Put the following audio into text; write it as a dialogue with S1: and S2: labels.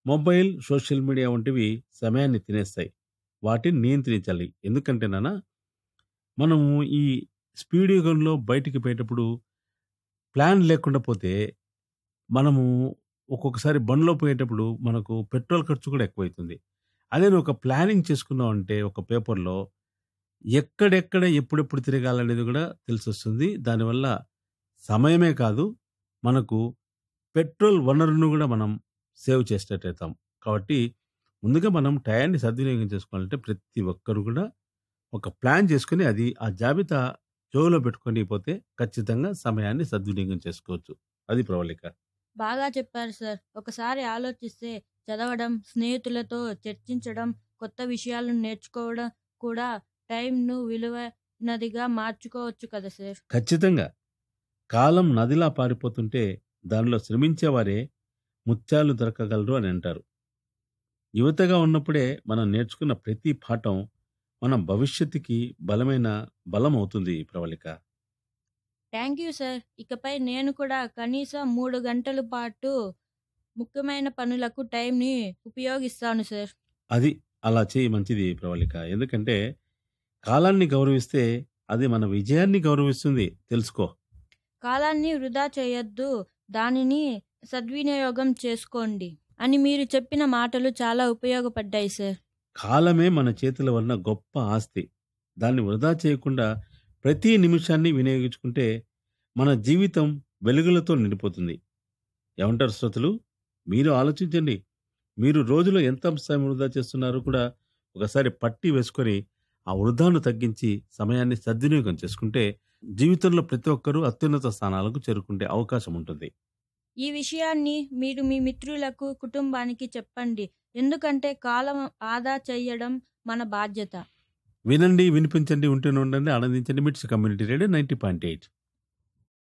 S1: Mobile, social media వంటివి సమయాన్ని తినేస్తాయి. వాటిని నియంత్రించాలి. ఎందుకంటే నాన్న, మనము ఈ స్పీడ్ యుగంలో బయటికి పోయేటప్పుడు ప్లాన్ లేకుండా పోతే, మనము ఒక్కొక్కసారి బండిలో పోయేటప్పుడు మనకు పెట్రోల్ ఖర్చు కూడా ఎక్కువైతుంది. అదే నువ్వు ఒక ప్లానింగ్ చేసుకున్నావంటే ఒక పేపర్‌లో ఎక్కడెక్కడ, ఎప్పుడెప్పుడు తిరగాలనేది కూడా తెలిసొస్తుంది. దానివల్ల సమయమే కాదు, మనకు పెట్రోల్ వనరును కూడా మనం సేవ్ చేసినట్టయితాం. కాబట్టి ముందుగా మనం టయాన్ని సద్వినియోగం చేసుకోవాలంటే ప్రతి ఒక్కరు కూడా ఒక ప్లాన్ చేసుకొని అది ఆ జాబితా చెవులో పెట్టుకొని పోతే ఖచ్చితంగా సమయాన్ని సద్వినియోగం చేసుకోవచ్చు. అది ప్రవళిక.
S2: బాగా చెప్పారు సార్. ఒకసారి ఆలోచిస్తే చదవడం, స్నేహితులతో చర్చించడం, కొత్త విషయాలను నేర్చుకోవడం కూడా టైంను విలువైనదిగా మార్చుకోవచ్చు కదా సార్.
S1: ఖచ్చితంగా. కాలం నదిలా పారిపోతుంటే దానిలో శ్రమించేవారే ముత్యాలు దొరకగలరు అని అంటారు. యువతగా ఉన్నప్పుడే మనం నేర్చుకున్న ప్రతి పాఠం మన భవిష్యత్తుకి బలమైన బలం అవుతుంది ప్రవళిక.
S2: Thank you sir. ఇకపై నేను కూడా కనీసం 3 గంటల పాటు ముఖ్యమైన పనులకు టైంని ఉపయోగిస్తాను సార్.
S1: అది అలా చెయ్యి మంచిది ప్రవళిక. ఎందుకంటే కాలాన్ని గౌరవిస్తే అది మన విజయాన్ని గౌరవిస్తుంది తెలుసుకో.
S2: కాలాన్ని వృధా చేయొద్దు. దానిని సద్వినియోగం చేసుకోండి అని మీరు చెప్పిన మాటలు చాలా ఉపయోగపడ్డాయి సార్.
S1: కాలమే మన చేతిలో ఉన్న గొప్ప ఆస్తి. దాన్ని వృధా చేయకుండా ప్రతి నిమిషాన్ని వినియోగించుకుంటే మన జీవితం వెలుగులతో నిండిపోతుంది. ఏమంటారు శ్రోతలు? మీరు ఆలోచించండి. మీరు రోజులో ఎంత సమయం వృధా చేస్తున్నారో కూడా ఒకసారి పట్టి వేసుకొని ఆ వృధాను తగ్గించి సమయాన్ని సద్వినియోగం చేసుకుంటే జీవితంలో ప్రతి ఒక్కరూ అత్యున్నత స్థానాలకు చేరుకునే అవకాశం ఉంటుంది.
S2: ఈ విషయాన్ని మీరు మీ మిత్రులకు, కుటుంబానికి చెప్పండి. ఎందుకంటే కాలం ఆదా చెయ్యడం మన బాధ్యత.
S1: వినండి, వినిపించండి, ఉంటూనే ఉండండి, ఆనందించండి. మిట్స్ కమ్యూనిటీ రేడియో 90.8